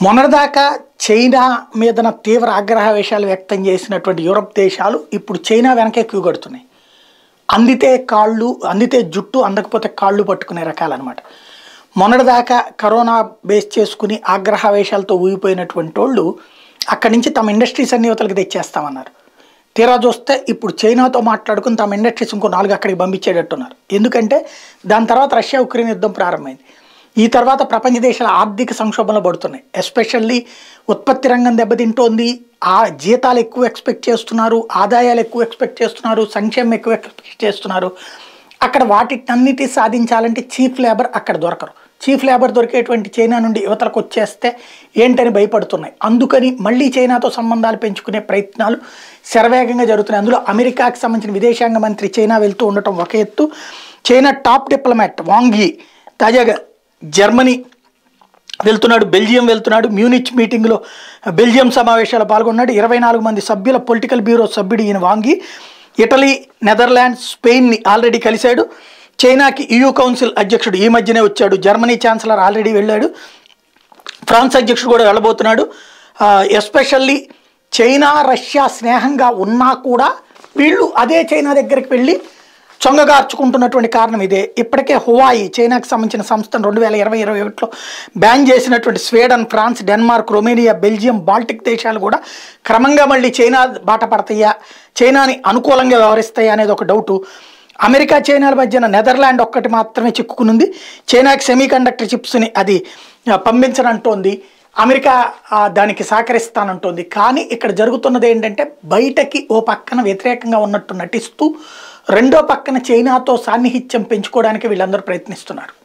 మొన్నటిదాకా చైనా మీదన తీవ్ర ఆగ్రహవేశాలు వ్యక్తం చేసినటువంటి యూరప్ దేశాలు ఇప్పుడు చైనా వెనకే క్యూ కడుతున్నాయి అందితే కాళ్ళు అందితే జుట్టు అందకపోతే కాళ్ళు పట్టుకునే రకాలన్నమాట మొన్నటిదాకా కరోనా బేస్ చేసుకుని ఆగ్రహవేశాలతో ఊగిపోయినటువంటి వాళ్ళు అక్కడి నుంచి తమ ఇండస్ట్రీస్ అన్ని యువతలకి తెచ్చేస్తామన్నారు తీరా చూస్తే ఇప్పుడు చైనాతో మాట్లాడుకుని తమ ఇండస్ట్రీస్ ఇంకో నాలుగు అక్కడికి పంపించేటట్టున్నారు ఎందుకంటే దాని తర్వాత రష్యా ఉక్రెయిన్ యుద్ధం ప్రారంభమైంది ఈ తర్వాత ప్రపంచ దేశాల ఆర్థిక సంక్షోభంలో పడుతున్నాయి ఎస్పెషల్లీ ఉత్పత్తి రంగం దెబ్బతింటోంది ఆ జీతాలు ఎక్కువ ఎక్స్పెక్ట్ చేస్తున్నారు ఆదాయాలు ఎక్కువ ఎక్స్పెక్ట్ చేస్తున్నారు సంక్షేమం ఎక్కువ ఎక్స్పెక్ట్ చేస్తున్నారు అక్కడ వాటినన్నిటి సాధించాలంటే చీఫ్ లేబర్ అక్కడ దొరకరు చీఫ్ లేబర్ దొరికేటువంటి చైనా నుండి యువతలకు వచ్చేస్తే ఏంటని భయపడుతున్నాయి అందుకని మళ్ళీ చైనాతో సంబంధాలు పెంచుకునే ప్రయత్నాలు శరవేగంగా జరుగుతున్నాయి అందులో అమెరికాకి సంబంధించిన విదేశాంగ మంత్రి చైనా వెళ్తూ ఉండటం ఒక ఎత్తు చైనా టాప్ డిప్లొమాట్ వాంగి తాజాగా జర్మనీ వెళ్తున్నాడు బెల్జియం వెళ్తున్నాడు మ్యూనిచ్ మీటింగ్లో బెల్జియం సమావేశాలు పాల్గొన్నాడు ఇరవై నాలుగు మంది సభ్యుల పొలిటికల్ బ్యూరో సభ్యుడు ఈయన వాంగి ఇటలీ నెదర్లాండ్స్ స్పెయిన్ని ఆల్రెడీ కలిశాడు చైనాకి EU కౌన్సిల్ అధ్యక్షుడు ఈ మధ్యనే వచ్చాడు జర్మనీ ఛాన్సలర్ ఆల్రెడీ వెళ్ళాడు ఫ్రాన్స్ అధ్యక్షుడు కూడా వెళ్ళబోతున్నాడు ఎస్పెషల్లీ చైనా రష్యా స్నేహంగా ఉన్నా కూడా వీళ్ళు అదే చైనా దగ్గరికి వెళ్ళి చొంగగార్చుకుంటున్నటువంటి కారణం ఇదే ఇప్పటికే హువాయి చైనాకి సంబంధించిన సంస్థను రెండు వేల ఇరవై ఇరవై ఒకటిలో బ్యాన్ చేసినటువంటి Sweden France Denmark Romania Belgium Baltic దేశాలు కూడా క్రమంగా మళ్ళీ చైనా బాట పడతాయా చైనాని అనుకూలంగా వ్యవహరిస్తాయా అనేది ఒక డౌటు అమెరికా చైనాల మధ్యన నెదర్లాండ్ ఒక్కటి మాత్రమే చిక్కుకునుంది చైనాకి సెమీ కండక్టర్ చిప్స్ని అది ఆ, పంపించనంటోంది అమెరికా ఆ, దానికి సహకరిస్తానంటోంది కానీ ఇక్కడ జరుగుతున్నది ఏంటంటే బయటకి ఓ పక్కన వ్యతిరేకంగా ఉన్నట్టు నటిస్తూ రెండో పక్కన చైనాతో సాన్నిహిత్యం పెంచుకోవడానికి వీళ్ళందరూ ప్రయత్నిస్తున్నారు